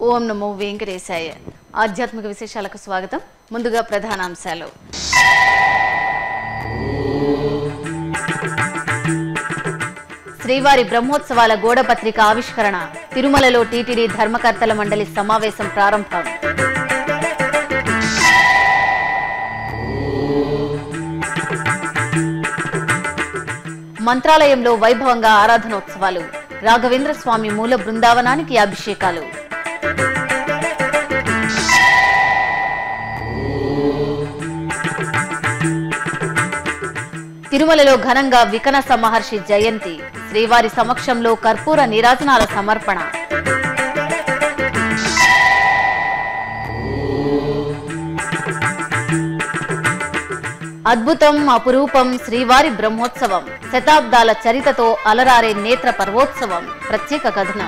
ఓం నమో వెంకటేశాయ ఆధ్యాత్మిక విశేషాలకు స్వాగతం ముందుగా ప్రధానాంశాలు శ్రీవారి బ్రహ్మోత్సవాల గోడపత్రిక ఆవిష్కరణ తిరుమలలో టీటీడీ ధర్మకర్తల మండలి సమావేశం ప్రారంభం మంత్రాలయంలో వైభవంగా ఆరాధనోత్సవాలు రాఘవేంద్ర స్వామి మూల బృందావనానికి అభిషేకాలు తిరుమలలో ఘనంగా వికనస మహర్షి జయంతి శ్రీవారి సమక్షంలో కర్పూర నీరాజనాల సమర్పణ అద్భుతం అపురూపం శ్రీవారి బ్రహ్మోత్సవం శతాబ్దాల చరితతో అలరారే నేత్ర పర్వోత్సవం ప్రత్యేక కథనం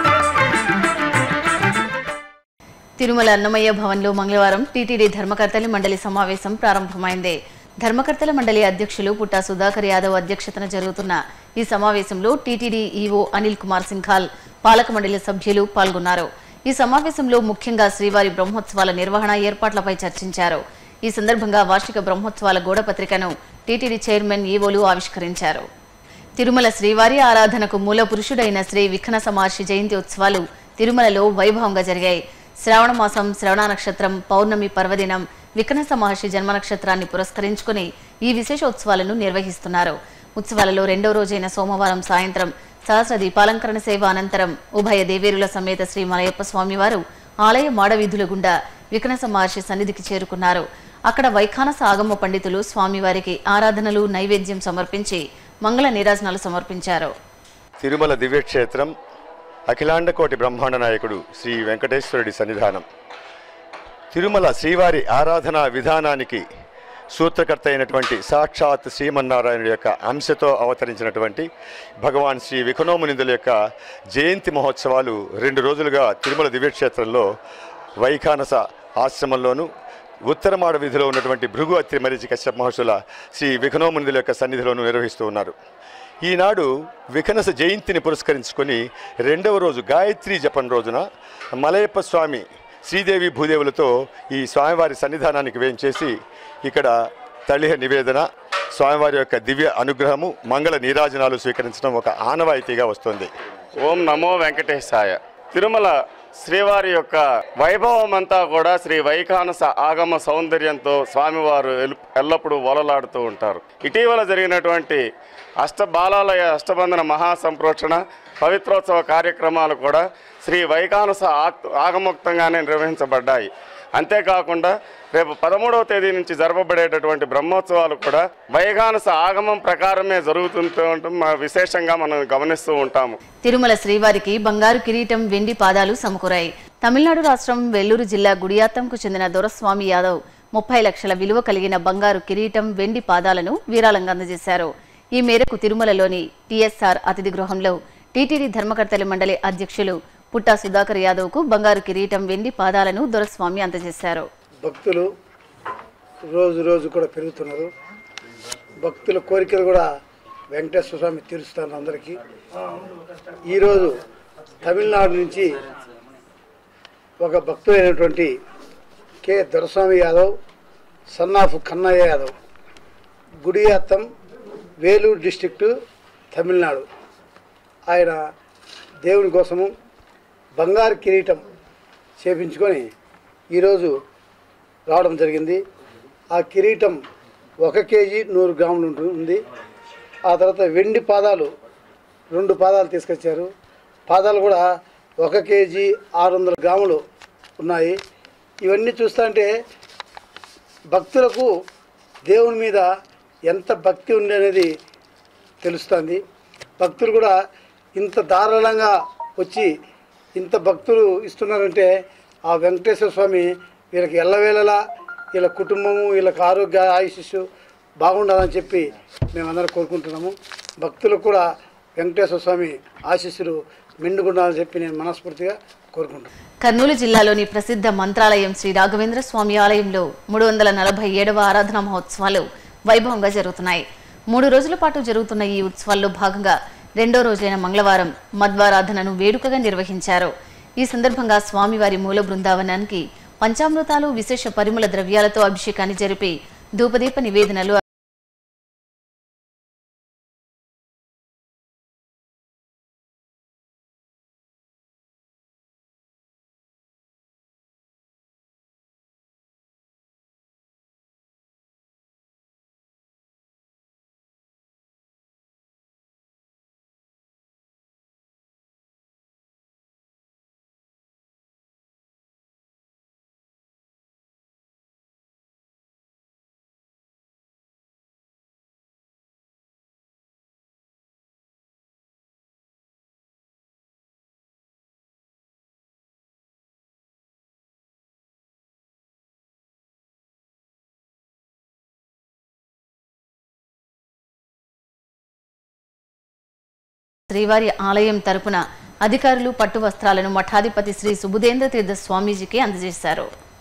తిరుమల అన్నమయ్య భవన్లో మంగళవారం టీటీడీ ధర్మకర్తల మండలి సమావేశం ప్రారంభమైంది ధర్మకర్తల మండలి అధ్యక్షులు పుట్టా సుధాకర్ యాదవ్ అధ్యక్షతన జరుగుతున్న ఈ సమావేశంలో టీటీడీ ఈవో అనిల్ కుమార్ సింఘాల్ పాలక మండలి సభ్యులు పాల్గొన్నారు ఈ సమావేశంలో ముఖ్యంగా శ్రీవారి బ్రహ్మోత్సవాల నిర్వహణ ఏర్పాట్లపై చర్చించారు ఈ సందర్భంగా వార్షిక బ్రహ్మోత్సవాల గోడపత్రికను టీటీడీ చైర్మన్ ఈవోలు ఆవిష్కరించారు తిరుమల శ్రీవారి ఆరాధనకు మూల పురుషుడైన శ్రీ విఘ్న మహర్షి జయంతి ఉత్సవాలు తిరుమలలో వైభవంగా జరిగాయి శ్రావణ మాసం శ్రవణ నక్షత్రం పౌర్ణమి పర్వదినం వికనస మహర్షి జన్మ నక్షత్రాన్ని పురస్కరించుకుని ఈ విశేష ఉత్సవాలను నిర్వహిస్తున్నారు ఉత్సవాలలో రెండో రోజైన సోమవారం సాయంత్రం సహస్ర దీపాలంకరణ సేవ అనంతరం ఉభయ దేవేరుల సమేత శ్రీ మలయప్ప స్వామివారు ఆలయ మాడవీధుల గుండా వికనస మహర్షి సన్నిధికి చేరుకున్నారు అక్కడ వైఖానస ఆగమ పండితులు స్వామివారికి ఆరాధనలు నైవేద్యం సమర్పించి మంగళ నీరాజనాలు సమర్పించారు తిరుమల దివ్యక్షేత్రం అఖిలాండకోటి బ్రహ్మాండ నాయకుడు శ్రీ వెంకటేశ్వరుడి సన్నిధానం తిరుమల శ్రీవారి ఆరాధనా విధానానికి సూత్రకర్త అయినటువంటి సాక్షాత్ శ్రీమన్నారాయణుడి యొక్క అంశతో అవతరించినటువంటి భగవాన్ శ్రీ విఖనోమునిందుల యొక్క జయంతి మహోత్సవాలు రెండు రోజులుగా తిరుమల దివ్యక్షేత్రంలో వైఖానస ఆశ్రమంలోను ఉత్తరమాడ వీధిలో ఉన్నటువంటి భృగు అత్రి మరిచి కశ్యప మహర్షుల శ్రీ విఖనోమునిదుల యొక్క సన్నిధిలోను నిర్వహిస్తూ ఉన్నారు ఈనాడు వికనస జయంతిని పురస్కరించుకొని రెండవ రోజు గాయత్రి జపం రోజున మలయప్ప స్వామి శ్రీదేవి భూదేవులతో ఈ స్వామివారి సన్నిధానానికి వేయించేసి ఇక్కడ తళిహ నివేదన స్వామివారి యొక్క దివ్య అనుగ్రహము మంగళ నీరాజనాలు స్వీకరించడం ఒక ఆనవాయితీగా వస్తుంది ఓం నమో వెంకటేశాయ తిరుమల శ్రీవారి యొక్క వైభవం అంతా కూడా శ్రీ వైఖానస ఆగమ సౌందర్యంతో స్వామివారు ఎల్- ఎల్లప్పుడూ వలలాడుతూ ఉంటారు ఇటీవల జరిగినటువంటి అష్టబాలాలయ అష్టబంధన మహాసంప్రోక్షణ పవిత్రోత్సవ కార్యక్రమాలు కూడా శ్రీ వైఖానస ఆక్- ఆగమోక్తంగానే నిర్వహించబడ్డాయి అంతేకాకుండా రేపు పదమూడవ తేదీ నుంచి జరపబడేటటువంటి బ్రహ్మోత్సవాలు కూడా వైఖానస ఆగమం ప్రకారమే జరుగుతుంటూ ఉండటం మా విశేషంగా మనం గమనిస్తూ ఉంటాము తిరుమల శ్రీవారికి బంగారు కిరీటం వెండి పాదాలు సమకూరాయి తమిళనాడు రాష్ట్రం వెల్లూరు జిల్లా గుడియాత్తంకు చెందిన దొరస్వామి యాదవ్ ముప్పై లక్షల విలువ కలిగిన బంగారు కిరీటం వెండి పాదాలను వీరాళంగా అందజేశారు ఈ మేరకు తిరుమలలోని టీఎస్ఆర్ అతిథి గృహంలో టీటీడీ ధర్మకర్తల మండలి అధ్యక్షులు పుట్టా సుధాకర్ యాదవ్కు బంగారు కిరీటం వెండి పాదాలను దొరస్వామి అందజేశారు భక్తులు రోజు రోజు కూడా పెరుగుతున్నారు భక్తుల కోరికలు కూడా వెంకటేశ్వర స్వామి తీరుస్తారు అందరికీ ఈరోజు తమిళనాడు నుంచి ఒక భక్తుడైనటువంటి K Doraswamy Yadav son of Kannayya Yadav Gudiyattam Vellore district Tamil Nadu ఆయన దేవుని కోసము బంగారు కిరీటం చేపించుకొని ఈరోజు రావడం జరిగింది ఆ కిరీటం ఒక కేజీ నూరు గ్రాములు ఉంటు- ఉంది ఆ తర్వాత వెండి పాదాలు రెండు పాదాలు తీసుకొచ్చారు పాదాలు కూడా ఒక కేజీ ఆరు వందల గ్రాములు ఉన్నాయి ఇవన్నీ చూస్తుంటే భక్తులకు దేవుని మీద ఎంత భక్తి ఉంది అనేది తెలుస్తుంది భక్తులు కూడా ఇంత దారుణంగా వచ్చి ఇంత భక్తులు ఇస్తున్నారంటే ఆ వెంకటేశ్వర స్వామి వీళ్ళకి ఎల్లవేళలా వీళ్ళ కుటుంబము వీళ్ళకి ఆరోగ్య ఆయుష్ బాగుండాలని చెప్పి మేమందరం కోరుకుంటున్నాము భక్తులకు కూడా వెంకటేశ్వర స్వామి ఆశీస్సులు మెండుకుండాలని చెప్పి నేను మనస్ఫూర్తిగా కోరుకుంటున్నాను కర్నూలు జిల్లాలోని ప్రసిద్ధ మంత్రాలయం శ్రీ రాఘవేంద్ర స్వామి ఆలయంలో మూడు వందల నలభై ఏడవ ఆరాధన మహోత్సవాలు వైభవంగా జరుగుతున్నాయి మూడు రోజుల పాటు జరుగుతున్న ఈ ఉత్సవాల్లో భాగంగా రెండో రోజైన మంగళవారం మధ్వారాధనను వేడుకగా నిర్వహించారు ఈ సందర్భంగా స్వామివారి మూల బృందావనానికి పంచామృతాలు విశేష పరిమళ ద్రవ్యాలతో అభిషేకాన్ని జరిపి ధూపదీప నివేదనలు శ్రీవారి ఆలయం తరపున అధికారులు పట్టు వస్త్రాలను మఠాధిపతి శ్రీ సుబుధేంద్ర తీర్థ స్వామీజీకి అందజేశారు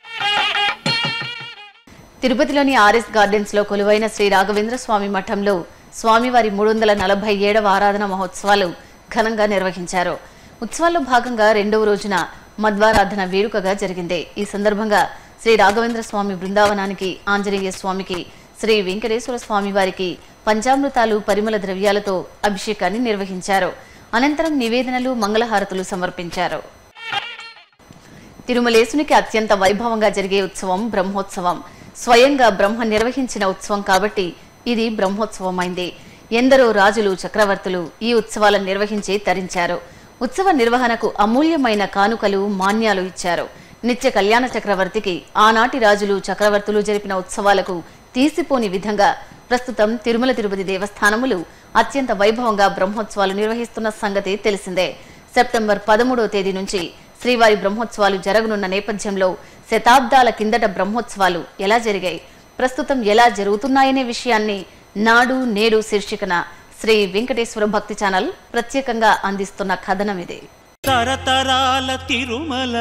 తిరుపతిలోని ఆర్ఎస్ గార్డెన్స్ లో కొలువైన శ్రీ రాఘవేంద్ర స్వామి మఠంలో స్వామివారి మూడు వందల నలభై ఏడవ ఆరాధన మహోత్సవాలు ఘనంగా నిర్వహించారు ఉత్సవాల్లో భాగంగా రెండవ రోజున మధ్వారాధన వేడుకగా జరిగింది ఈ సందర్భంగా శ్రీ రాఘవేంద్ర స్వామి బృందావనానికి ఆంజనేయ స్వామికి శ్రీ వెంకటేశ్వర స్వామి వారికి పంచామృతాలు పరిమళ ద్రవ్యాలతో అభిషేకాన్ని నిర్వహించారు అనంతరం నివేదనలు మంగళహారతులు సమర్పించారు తిరుమలేసునికి అత్యంత వైభవంగా జరిగే ఉత్సవం బ్రహ్మోత్సవం స్వయంగా బ్రహ్మ నిర్వహించిన ఉత్సవం కాబట్టి ఇది బ్రహ్మోత్సవమైంది ఎందరో రాజులు చక్రవర్తులు ఈ ఉత్సవాలను నిర్వహించి తరించారు ఉత్సవ నిర్వహణకు అమూల్యమైన కానుకలు మాన్యాలు ఇచ్చారు నిత్య కళ్యాణ చక్రవర్తికి ఆనాటి రాజులు చక్రవర్తులు జరిపిన ఉత్సవాలకు తీసిపోని విధంగా ప్రస్తుతం తిరుమల తిరుపతి దేవస్థానములు అత్యంత వైభవంగా బ్రహ్మోత్సవాలు నిర్వహిస్తున్న సంగతి తెలిసిందే సెప్టెంబర్ పదమూడవ తేదీ నుంచి శ్రీవారి బ్రహ్మోత్సవాలు జరగనున్న నేపథ్యంలో శతాబ్దాల కిందట బ్రహ్మోత్సవాలు ఎలా జరిగాయి ప్రస్తుతం ఎలా జరుగుతున్నాయనే విషయాన్ని నాడు నేడు శీర్షికన శ్రీ వెంకటేశ్వర భక్తి ఛానల్ ప్రత్యేకంగా అందిస్తున్న కథనం ఇది తరతరాల తిరుమల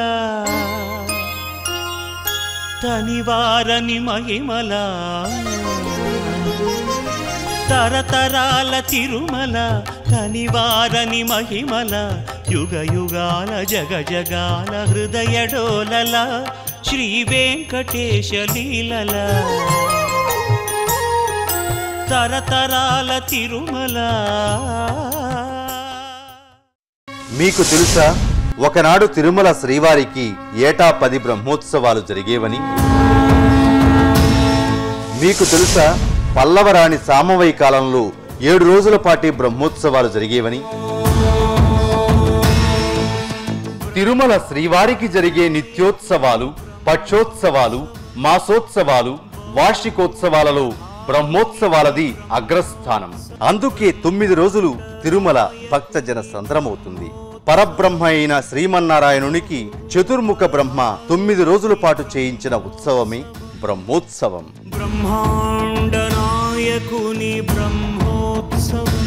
తనివారని మహిమల తరతరాల తిరుమల తనివారని మహిమల యుగ యుగాల జగ జగాల హృదయ డోలల శ్రీ వెంకటేశ లీలల తరతరాల తిరుమల మీకు తెలుసా ఒకనాడు తిరుమల శ్రీవారికి ఏటా పది బ్రహ్మోత్సవాలు జరిగేవని మీకు తెలుసా పల్లవరాణి సామవై కాలంలో ఏడు రోజుల పాటి బ్రహ్మోత్సవాలు జరిగేవని తిరుమల శ్రీవారికి జరిగే నిత్యోత్సవాలు పక్షోత్సవాలు మాసోత్సవాలు వార్షికోత్సవాలలో బ్రహ్మోత్సవాలది అగ్రస్థానం అందుకే తొమ్మిది రోజులు తిరుమల భక్తజన సంద్రమవుతుంది పరబ్రహ్మ అయిన శ్రీమన్నారాయణునికి చతుర్ముఖ బ్రహ్మ తొమ్మిది రోజుల పాటు చేయించిన ఉత్సవమే బ్రహ్మోత్సవం బ్రహ్మాండ నాయకుని బ్రహ్మోత్సవం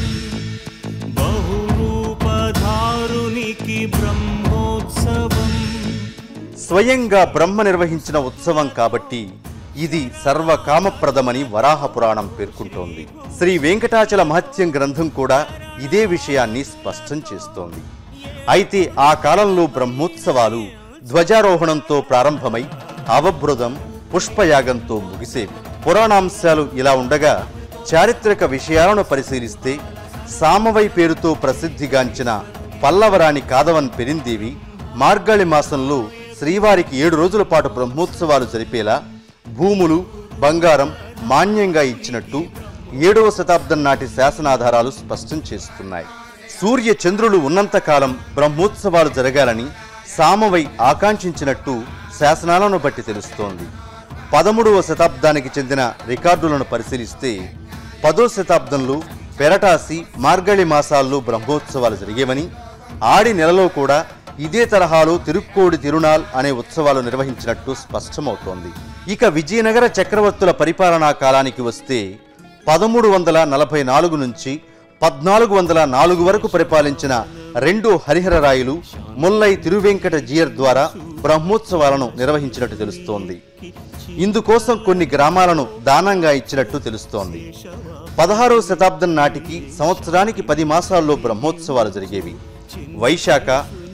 బహురూపధారునికి బ్రహ్మోత్సవం స్వయంగా బ్రహ్మ నిర్వహించిన ఉత్సవం కాబట్టి ఇది సర్వకామప్రదమని వరాహ పురాణం పేర్కొంటోంది శ్రీ వెంకటాచల మహత్యం గ్రంథం కూడా ఇదే విషయాన్ని స్పష్టం చేస్తోంది అయితే ఆ కాలంలో బ్రహ్మోత్సవాలు ధ్వజారోహణంతో ప్రారంభమై అవభృదం పుష్పయాగంతో ముగిసేవి పురాణాంశాలు ఇలా ఉండగా చారిత్రక విషయాలను పరిశీలిస్తే సామవై పేరుతో ప్రసిద్ధిగాంచిన పల్లవరాణి కాదవన్ పెరిందేవి మార్గళి మాసంలో శ్రీవారికి ఏడు రోజుల పాటు బ్రహ్మోత్సవాలు జరిపేలా భూములు బంగారం మాన్యంగా ఇచ్చినట్టు ఏడవ శతాబ్దం నాటి శాసనాధారాలు స్పష్టం చేస్తున్నాయి సూర్య చంద్రులు ఉన్నంతకాలం బ్రహ్మోత్సవాలు జరగాలని సామవై ఆకాంక్షించినట్టు శాసనాలను బట్టి తెలుస్తోంది పదమూడవ శతాబ్దానికి చెందిన రికార్డులను పరిశీలిస్తే పదో శతాబ్దంలో పెరటాసి మార్గళి మాసాల్లో బ్రహ్మోత్సవాలు జరిగేవని ఆడి నెలలో కూడా ఇదే తరహాలో తిరుక్కోడి తిరునాల్ అనే ఉత్సవాలు నిర్వహించినట్టు స్పష్టమవుతోంది ఇక విజయనగర చక్రవర్తుల పరిపాలనా కాలానికి వస్తే పదమూడు వందల నలభై నాలుగు నుంచి పద్నాలుగు వందల నాలుగు వరకు పరిపాలించిన రెండు హరిహర రాయులు ముల్లై తిరువెంకట జీయర్ ద్వారా బ్రహ్మోత్సవాలను నిర్వహించినట్టు తెలుస్తోంది ఇందుకోసం కొన్ని గ్రామాలను దానంగా ఇచ్చినట్టు తెలుస్తోంది పదహారవ శతాబ్దం నాటికి సంవత్సరానికి పది మాసాల్లో బ్రహ్మోత్సవాలు జరిగేవి వైశాఖ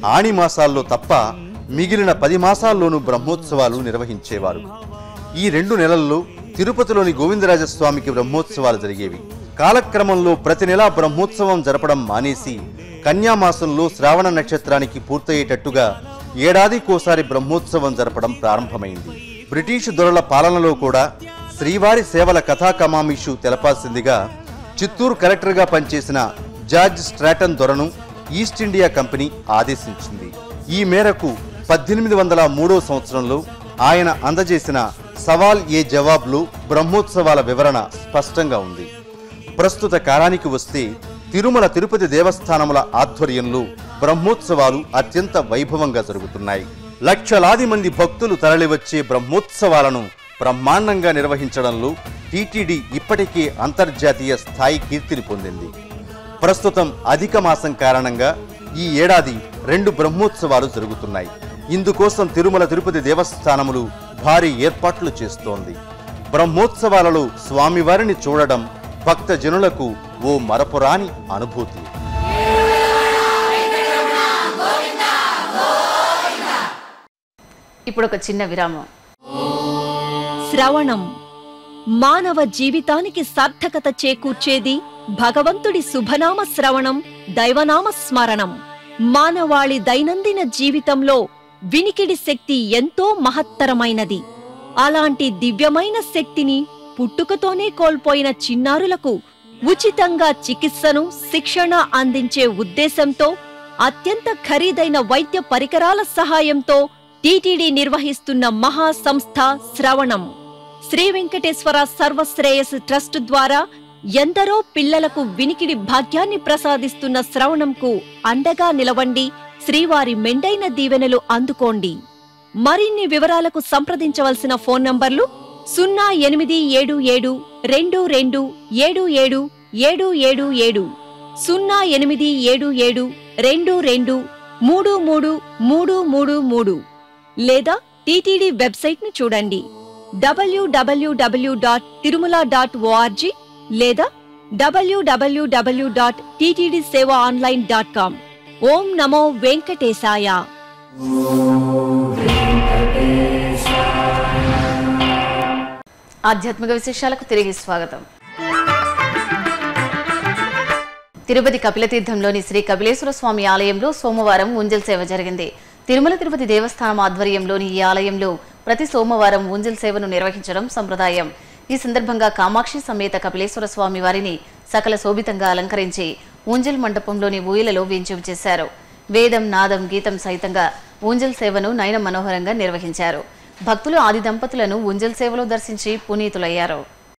ఆణి మాసాల్లో తప్ప మిగిలిన పది మాసాల్లోనూ బ్రహ్మోత్సవాలు నిర్వహించేవారు ఈ రెండు నెలల్లో తిరుపతిలోని గోవిందరాజస్వామికి బ్రహ్మోత్సవాలు జరిగేవి కాలక్రమంలో ప్రతి నెలా బ్రహ్మోత్సవం జరపడం మానేసి కన్యామాసంలో శ్రావణ నక్షత్రానికి పూర్తయ్యేటట్టుగా ఏడాదికోసారి బ్రహ్మోత్సవం జరపడం ప్రారంభమైంది బ్రిటిషు దొరల పాలనలో కూడా శ్రీవారి సేవల కథాకమామిషు తెలపాల్సిందిగా చిత్తూరు కలెక్టర్గా పనిచేసిన జార్జ్ స్ట్రాటన్ దొరను ఈస్ట్ ఇండియా కంపెనీ ఆదేశించింది ఈ మేరకు పద్దెనిమిది వందల మూడో సంవత్సరంలో ఆయన అందజేసిన సవాల్ ఏ జవాబ్లో బ్రహ్మోత్సవాల వివరణ స్పష్టంగా ఉంది ప్రస్తుత కాలానికి వస్తే తిరుమల తిరుపతి దేవస్థానముల ఆధ్వర్యంలో బ్రహ్మోత్సవాలు అత్యంత వైభవంగా జరుగుతున్నాయి లక్షలాది మంది భక్తులు తరలివచ్చే బ్రహ్మోత్సవాలను బ్రహ్మాండంగా నిర్వహించడంలో టీటీడీ ఇప్పటికే అంతర్జాతీయ స్థాయి కీర్తిని పొందింది ప్రస్తుతం అధిక మాసం కారణంగా ఈ ఏడాది రెండు బ్రహ్మోత్సవాలు జరుగుతున్నాయి ఇందుకోసం తిరుమల తిరుపతి దేవస్థానములు భారీ ఏర్పాట్లు చేస్తోంది బ్రహ్మోత్సవాలలో స్వామివారిని చూడడం భక్త జనులకు ఓ మరపురాని అనుభూతి ఇప్పుడు ఒక చిన్న విరామం శ్రవణం మానవ జీవితానికి సార్థకత చేకూర్చేది భగవంతుడి శుభనామ శ్రవణం దైవనామ స్మరణం మానవాళి దైనందిన జీవితంలో వినికిడి శక్తి ఎంతో మహత్తరమైనది అలాంటి దివ్యమైన శక్తిని పుట్టుకతోనే కోల్పోయిన చిన్నారులకు ఉచితంగా చికిత్సను శిక్షణ అందించే ఉద్దేశంతో అత్యంత ఖరీదైన వైద్య పరికరాల సహాయంతో టీటీడీ నిర్వహిస్తున్న మహా సంస్థ శ్రవణం శ్రీ వెంకటేశ్వర సర్వశ్రేయస్ ట్రస్ట్ ద్వారా ఎందరో పిల్లలకు వినికిడి భాగ్యాన్ని ప్రసాదిస్తున్న శ్రవణంకు అండగా నిలవండి శ్రీవారి మెండైన దీవెనలు అందుకోండి మరిన్ని వివరాలకు సంప్రదించవలసిన ఫోన్ నంబర్లు సున్నా ఎనిమిది ఏడు ఏడు రెండు రెండు ఏడు ఏడు ఏడు ఏడు ఏడు సున్నా ఎనిమిది ఏడు ఏడు రెండు రెండు మూడు మూడు మూడు మూడు మూడు లేదా టీటీడీ వెబ్సైట్ను చూడండి డబ్ల్యూడబ్ల్యూడబ్ల్యూ డాట్ తిరుమల డాట్ ఓఆర్జీ లేదా డబ్ల్యూడబ్ల్యూడబ్ల్యూ dot TTD seva online dot com ఓం నమో వెంకటేశాయ ఆధ్యాత్మిక విశేషాలకు తిరిగి స్వాగతం తిరుపతి కపిలతీర్థంలోని శ్రీ కపిలేశ్వర స్వామి ఆలయంలో సోమవారం ఉంజల్ సేవ జరిగింది తిరుమల తిరుపతి దేవస్థానం ఆధ్వర్యంలోని ఈ ఆలయంలో ప్రతి సోమవారం ఉంజల్ సేవను నిర్వహించడం సంప్రదాయం ఈ సందర్భంగా కామాక్షి సమేత కపిలేశ్వర స్వామి వారిని సకల శోభితంగా అలంకరించి ఊంజల్ మండపంలోని ఊయలలో వేంచేపు చేశారు వేదం నాదం గీతం సహితంగా ఊంజల్ సేవను నయన మనోహరంగా నిర్వహించారు భక్తులు ఆది దంపతులను ఊంజల్ సేవలో దర్శించి పునీతులయ్యారు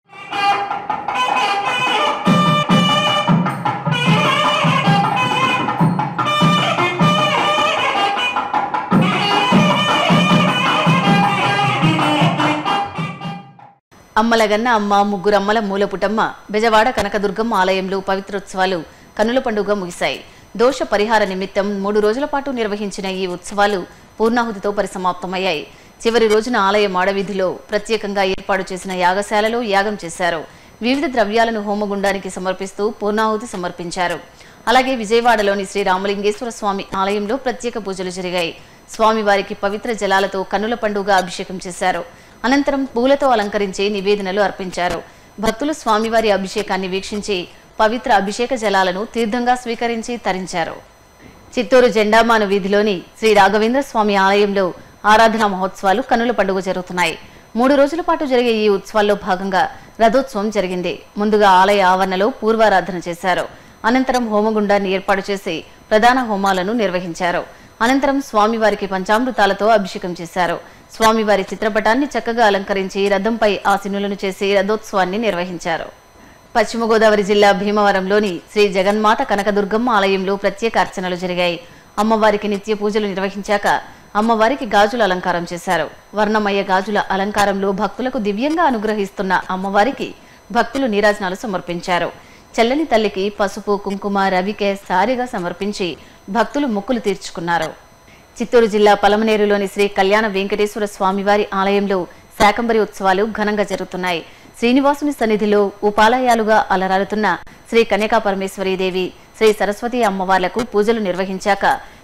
అమ్మలగన్న అమ్మ ముగ్గురమ్మల మూలపుటమ్మ బెజవాడ కనకదుర్గమ్మ ఆలయంలో పవిత్రోత్సవాలు కన్నుల పండుగ ముగిశాయి దోష పరిహార నిమిత్తం మూడు రోజుల పాటు నిర్వహించిన ఈ ఉత్సవాలు పూర్ణాహుతితో పరిసమాప్తమయ్యాయి చివరి రోజున ఆలయ మాడవీధిలో ప్రత్యేకంగా ఏర్పాటు చేసిన యాగశాలలో యాగం చేశారు వివిధ ద్రవ్యాలను హోమగుండానికి సమర్పిస్తూ పూర్ణాహుతి సమర్పించారు అలాగే విజయవాడలోని శ్రీ రామలింగేశ్వర స్వామి ఆలయంలో ప్రత్యేక పూజలు జరిగాయి స్వామివారికి పవిత్ర జలాలతో కన్నుల పండుగ అభిషేకం చేశారు అనంతరం పూలతో అలంకరించి నివేదనలు అర్పించారు భక్తులు స్వామివారి అభిషేకాన్ని వీక్షించి పవిత్ర అభిషేక జలాలను తీర్థంగా స్వీకరించి తరించారు చిత్తూరు జెండామాను వీధిలోని శ్రీ రాఘవేంద్ర స్వామి ఆలయంలో ఆరాధనా మహోత్సవాలు కన్నుల పండుగ జరుగుతున్నాయి మూడు రోజుల పాటు జరిగే ఈ ఉత్సవాల్లో భాగంగా రథోత్సవం జరిగింది ముందుగా ఆలయ ఆవరణలో పూర్వారాధన చేశారు అనంతరం హోమగుండాన్ని ఏర్పాటు చేసి ప్రధాన హోమాలను నిర్వహించారు అనంతరం స్వామివారికి పంచామృతాలతో అభిషేకం చేశారు స్వామివారి చిత్రపటాన్ని చక్కగా అలంకరించి రథంపై ఆసీనులను చేసి రథోత్సవాన్ని నిర్వహించారు పశ్చిమ గోదావరి జిల్లా భీమవరంలోని శ్రీ జగన్మాత కనకదుర్గమ్మ ఆలయంలో ప్రత్యేక అర్చనలు జరిగాయి అమ్మవారికి నిత్య పూజలు నిర్వహించాక అమ్మవారికి గాజుల అలంకారం చేశారు వర్ణమయ్య గాజుల అలంకారంలో భక్తులకు దివ్యంగా అనుగ్రహిస్తున్న అమ్మవారికి భక్తులు నీరాజనాలు సమర్పించారు చెల్లని తల్లికి పసుపు కుంకుమ రవికే సారిగా సమర్పించి భక్తులు మొక్కులు తీర్చుకున్నారు చిత్తూరు జిల్లా పలమనేరులోని శ్రీ కళ్యాణ వెంకటేశ్వర స్వామివారి ఆలయంలో శాకంబరి ఉత్సవాలు ఘనంగా జరుగుతున్నాయి శ్రీనివాసుని సన్నిధిలో ఉపాలయాలుగా అలరారుతున్న శ్రీ కన్యకా పరమేశ్వరీదేవి శ్రీ సరస్వతి అమ్మవార్లకు పూజలు నిర్వహించాక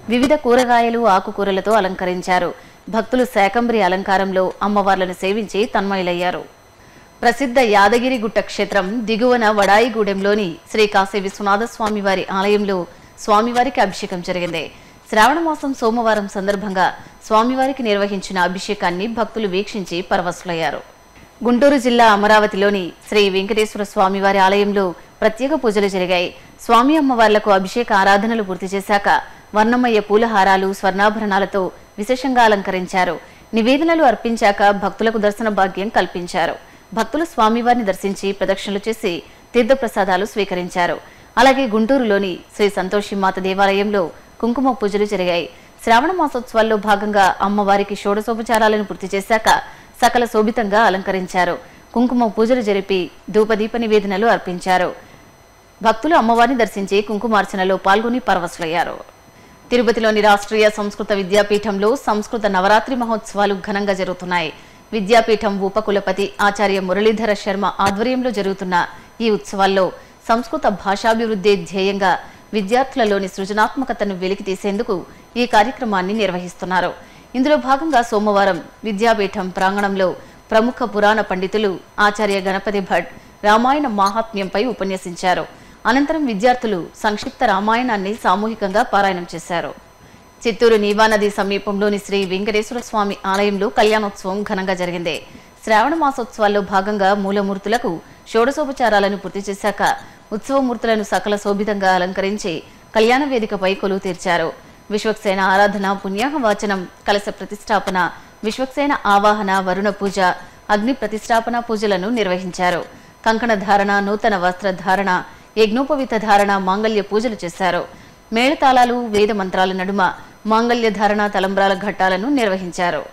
వివిధ కూరగాయలు ఆకుకూరలతో అలంకరించారు భక్తులు శాకంబరి అలంకారంలో అమ్మవార్లను సేవించి తన్మయులయ్యారు ప్రసిద్ధ యాదగిరిగుట్ట క్షేత్రం దిగువన వడాయిగూడెంలోని శ్రీ కాశీ విశ్వనాథ స్వామివారి ఆలయంలో స్వామివారికి అభిషేకం జరిగింది శ్రావణ మాసం సోమవారం సందర్భంగా స్వామివారికి నిర్వహించిన అభిషేకాన్ని భక్తులు వీక్షించి పరవశులయ్యారు గుంటూరు జిల్లా అమరావతిలోని శ్రీ వెంకటేశ్వర స్వామివారి ఆలయంలో ప్రత్యేక పూజలు జరిగాయి స్వామి అమ్మవార్లకు అభిషేక ఆరాధనలు పూర్తి చేశాక వర్ణమయ్య పూలహారాలు స్వర్ణాభరణాలతో విశేషంగా అలంకరించారు నివేదనలు అర్పించాక భక్తులకు దర్శన భాగ్యం కల్పించారు భక్తులు స్వామివారిని దర్శించి ప్రదక్షిణలు చేసి తీర్థప్రసాదాలు స్వీకరించారు అలాగే గుంటూరులోని శ్రీ సంతోషి మాత దేవాలయంలో కుంకుమ పూజలు జరిగాయి శ్రావణ మాసోత్సవాల్లో భాగంగా అమ్మవారికి షోడశోపచారాలను పూర్తి చేశాక సకల శోభితంగా అలంకరించారు కుంకుమ పూజలు జరిపి ధూపదీప నివేదనలు అర్పించారు భక్తులు అమ్మవారిని దర్శించి కుంకుమార్చనలో పాల్గొని పరవశులయ్యారు తిరుపతిలోని రాష్ట్రీయ సంస్కృత విద్యాపీఠంలో సంస్కృత నవరాత్రి మహోత్సవాలు ఘనంగా జరుగుతున్నాయి విద్యాపీఠం ఉపకులపతి ఆచార్య మురళీధర శర్మ ఆధ్వర్యంలో జరుగుతున్న ఈ ఉత్సవాల్లో సంస్కృత భాషాభివృద్ధి ధ్యేయంగా విద్యార్థులలోని సృజనాత్మకతను వెలికి తీసేందుకు ఈ కార్యక్రమాన్ని నిర్వహిస్తున్నారు ఇందులో భాగంగా సోమవారం విద్యాపీఠం ప్రాంగణంలో ప్రముఖ పురాణ పండితులు ఆచార్య గణపతి భట్ రామాయణ మాహాత్మ్యంపై ఉపన్యసించారు అనంతరం విద్యార్థులు సంక్షిప్త రామాయణాన్ని సామూహికంగా పారాయణం చేశారు చిత్తూరు నీవానది సమీపంలోని శ్రీ వెంకటేశ్వర స్వామి ఆలయంలో కళ్యాణోత్సవం ఘనంగా జరిగింది శ్రావణ మాసోత్సవాల్లో భాగంగా మూలమూర్తులకు షోడశోపచారాలను పూర్తి చేశాక ఉత్సవమూర్తులను సకల శోభితంగా అలంకరించి కళ్యాణ వేదికపై కొలువు తీర్చారు విశ్వక్సేన ఆరాధన పుణ్యాహ వాచనం కలశ ప్రతిష్టాపన విశ్వక్సేన ఆవాహన వరుణ పూజ అగ్ని ప్రతిష్టాపన పూజలను నిర్వహించారు కంకణ ధారణ నూతన వస్త్ర ధారణ యజ్ఞోపవీత ధారణ మాంగళ్య పూజలు చేశారు మేళతాళాలు వేద మంత్రాల నడుమ మాంగళ్య ధారణ తలంబ్రాల ఘట్టాలను నిర్వహించారు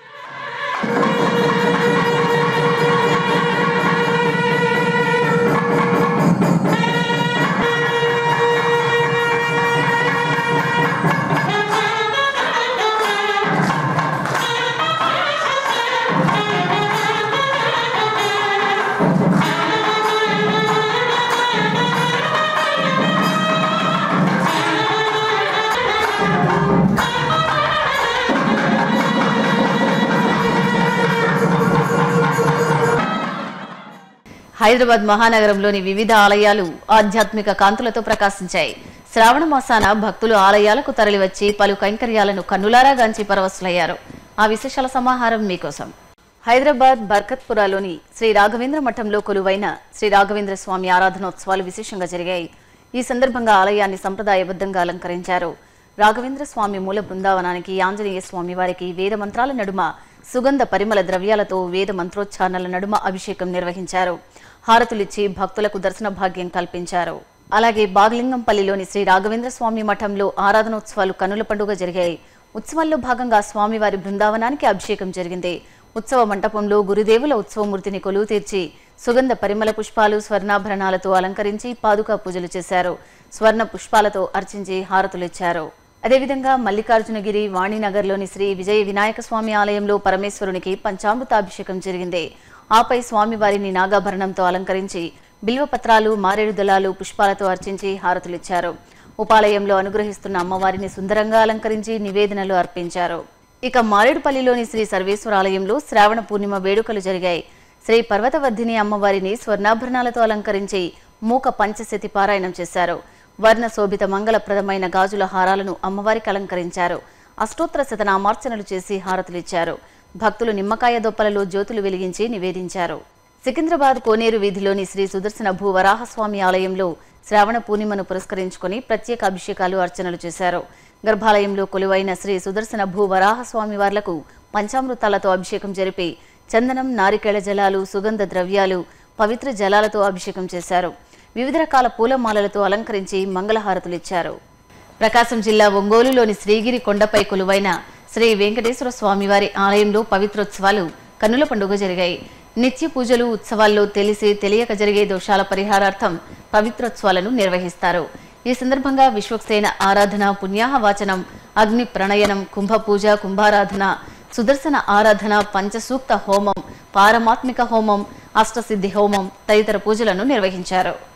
హైదరాబాద్ మహానగరంలోని వివిధ ఆలయాలు ఆధ్యాత్మిక కాంతులతో ప్రకాశించాయి శ్రావణ మాసాన భక్తులు ఆలయాలకు తరలివచ్చి పలు కైంకర్యాలను కన్నులారా గాంచి పరవశులయ్యారు ఆ విశేషాల సమాహారం మీకోసం హైదరాబాద్ బర్కత్పురాలోని శ్రీ రాఘవేంద్ర మఠంలో కొలువైన శ్రీ రాఘవేంద్ర స్వామి ఆరాధనోత్సవాలు విశేషంగా జరిగాయి ఈ సందర్భంగా ఆలయాన్ని సంప్రదాయబద్ధంగా అలంకరించారు రాఘవేంద్ర స్వామి మూల బృందావనానికి ఆంజనేయ స్వామి వారికి వేద మంత్రాల నడుమ సుగంధ పరిమళ ద్రవ్యాలతో వేద మంత్రోచ్చారణల నడుమ అభిషేకం నిర్వహించారు హారతులిచ్చి భక్తులకు దర్శన భాగ్యం కల్పించారు అలాగే బాగలింగంపల్లిలోని శ్రీ రాఘవేంద్ర స్వామి మఠంలో ఆరాధనోత్సవాలు కనుల పండుగ జరిగాయి ఉత్సవాల్లో భాగంగా స్వామివారి బృందావనానికి అభిషేకం జరిగింది ఉత్సవ మంటపంలో గురుదేవుల ఉత్సవమూర్తిని కొలువు తీర్చి సుగంధ పరిమళ పుష్పాలు స్వర్ణాభరణాలతో అలంకరించి పాదుకా పూజలు చేశారు స్వర్ణ పుష్పాలతో అర్చించి హారతులిచ్చారు అదేవిధంగా మల్లికార్జునగిరి వాణినగర్లోని శ్రీ విజయ వినాయక స్వామి ఆలయంలో పరమేశ్వరునికి పంచామృతాభిషేకం జరిగింది ఆపై స్వామివారిని నాగాభరణంతో అలంకరించి బిల్వపత్రాలు మారేడు దళాలు పుష్పాలతో అర్చించి హారతులిచ్చారు ఉపాలయంలో అనుగ్రహిస్తున్న అమ్మవారిని సుందరంగా అలంకరించి నివేదనలు అర్పించారు ఇక మారేడుపల్లిలోని శ్రీ సర్వేశ్వర ఆలయంలో శ్రావణ పూర్ణిమ వేడుకలు జరిగాయి శ్రీ పర్వతవర్ధిని అమ్మవారిని స్వర్ణాభరణాలతో అలంకరించి మూక పంచశతి పారాయణం చేశారు వర్ణ శోభిత మంగళప్రదమైన గాజుల హారాలను అమ్మవారికి అలంకరించారు అష్టోత్తర శతనామార్చనలు చేసి హారతులిచ్చారు భక్తులు నిమ్మకాయ దొప్పలలో జ్యోతులు వెలిగించి నివేదించారు సికింద్రాబాద్ కోనేరు వీధిలోని శ్రీ సుదర్శన భూ వరాహస్వామి ఆలయంలో శ్రావణ పూర్ణిమను పురస్కరించుకొని ప్రత్యేక అభిషేకాలు అర్చనలు చేశారు గర్భాలయంలో కొలువైన శ్రీ సుదర్శన భూ వరాహస్వామి వార్లకు పంచామృతాలతో అభిషేకం జరిపి చందనం నారికేళ జలాలు సుగంధ ద్రవ్యాలు పవిత్ర జలాలతో అభిషేకం చేశారు వివిధ రకాల పూలమాలలతో అలంకరించి మంగళహారతులిచ్చారు ప్రకాశం జిల్లా ఒంగోలులోని శ్రీగిరి కొండపై కొలువైన శ్రీ వెంకటేశ్వర స్వామివారి ఆలయంలో పవిత్రోత్సవాలు కన్నుల పండుగ జరిగాయి నిత్య పూజలు ఉత్సవాల్లో తెలిసి తెలియక జరిగే దోషాల పరిహారార్థం పవిత్రోత్సవాలను నిర్వహిస్తారు ఈ సందర్భంగా విశ్వక్సేన ఆరాధన పుణ్యాహ వాచనం అగ్ని ప్రణయనం కుంభ పూజ కుంభారాధన సుదర్శన ఆరాధన పంచసూక్త హోమం పారమాత్మిక హోమం అష్టసిద్ధి హోమం తదితర పూజలను నిర్వహించారు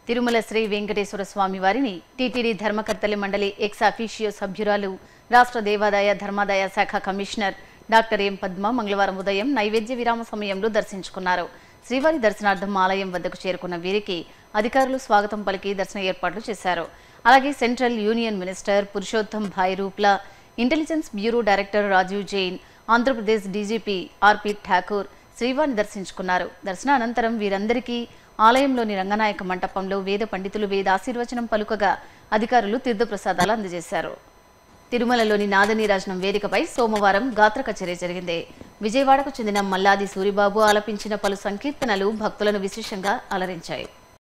తిరుమల శ్రీ వెంకటేశ్వర స్వామి వారిని టీటీడీ ధర్మకర్తలి మండలి ఎక్స్ అఫీషియో సభ్యురాలు రాష్ట్ర దేవాదాయ ధర్మాదాయ శాఖ కమిషనర్ డాక్టర్ ఎం పద్మ మంగళవారం ఉదయం నైవేద్య విరామ సమయంలో దర్శించుకున్నారు శ్రీవారి దర్శనార్థం ఆలయం వద్దకు చేరుకున్న వీరికి అధికారులు స్వాగతం పలికి దర్శన ఏర్పాట్లు చేశారు అలాగే central union minister Purushottam Bhai Rupala intelligence bureau director Rajiv Jain Andhra Pradesh DGP R P Thakur శ్రీవారిని దర్శించుకున్నారు దర్శనానంతరం వీరందరికీ ఆలయంలోని రంగనాయక మంటపంలో వేద పండితులు వేద ఆశీర్వచనం పలుకగా అధికారులు తీర్థప్రసాదాలు అందజేశారు తిరుమలలోని నాదనీరాజనం వేదికపై సోమవారం గాత్ర కచేరీ జరిగింది విజయవాడకు చెందిన మల్లాది సూరిబాబు ఆలపించిన పలు సంకీర్తనలు భక్తులను విశేషంగా అలరించాయి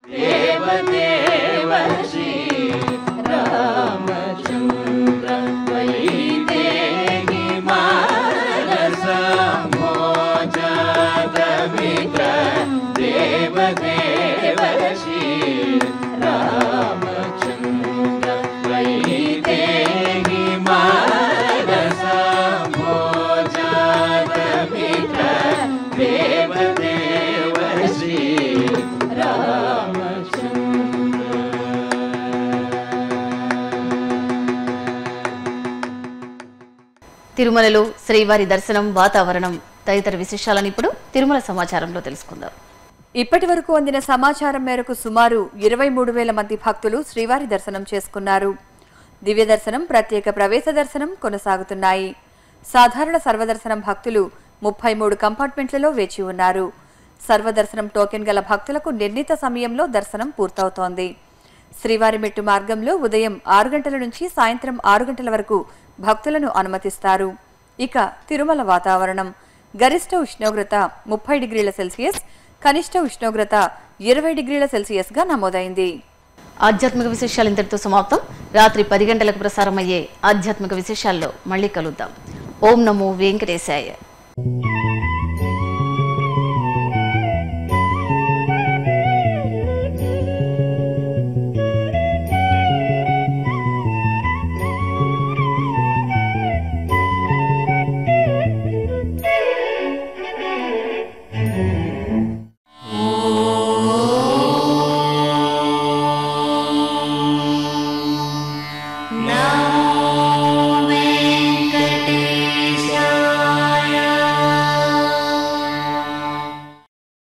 తిరుమలలో శ్రీవారి దర్శనం వాతావరణం తదితర విశేషాలను ఇప్పుడు తిరుమల సమాచారంలో తెలుసుకుందాం ఇప్పటి వరకు అందిన సమాచారం మేరకు సుమారు ఇరవై మూడు వేల మంది భక్తులు శ్రీవారి దర్శనం చేసుకున్నారు దివ్య దర్శనం ప్రత్యేక ప్రవేశ దర్శనం కొనసాగుతున్నాయి సాధారణ సర్వదర్శనం భక్తులు ముప్పై మూడు కంపార్ట్మెంట్లలో వేచి ఉన్నారు సర్వదర్శనం టోకెన్ గల భక్తులకు నిర్ణీత సమయంలో దర్శనం పూర్తవుతోంది శ్రీవారి మెట్టు మార్గంలో ఉదయం ఆరు గంటల నుంచి సాయంత్రం ఆరు గంటల వరకు భక్తులను అనుమతిస్తారు ఇక తిరుమల వాతావరణం గరిష్ట ఉష్ణోగ్రత ముప్పై డిగ్రీల సెల్సియస్ కనిష్ట ఉష్ణోగ్రత ఇరవై డిగ్రీల సెల్సియస్ గా నమోదైంది ఆధ్యాత్మిక విశేషాలు ఇంతటితో సమాప్తం రాత్రి పది గంటలకు ప్రసారమయ్యే ఆధ్యాత్మిక విశేషాల్లో మళ్ళీ కలుద్దాం ఓం నమో వెంకటేశాయ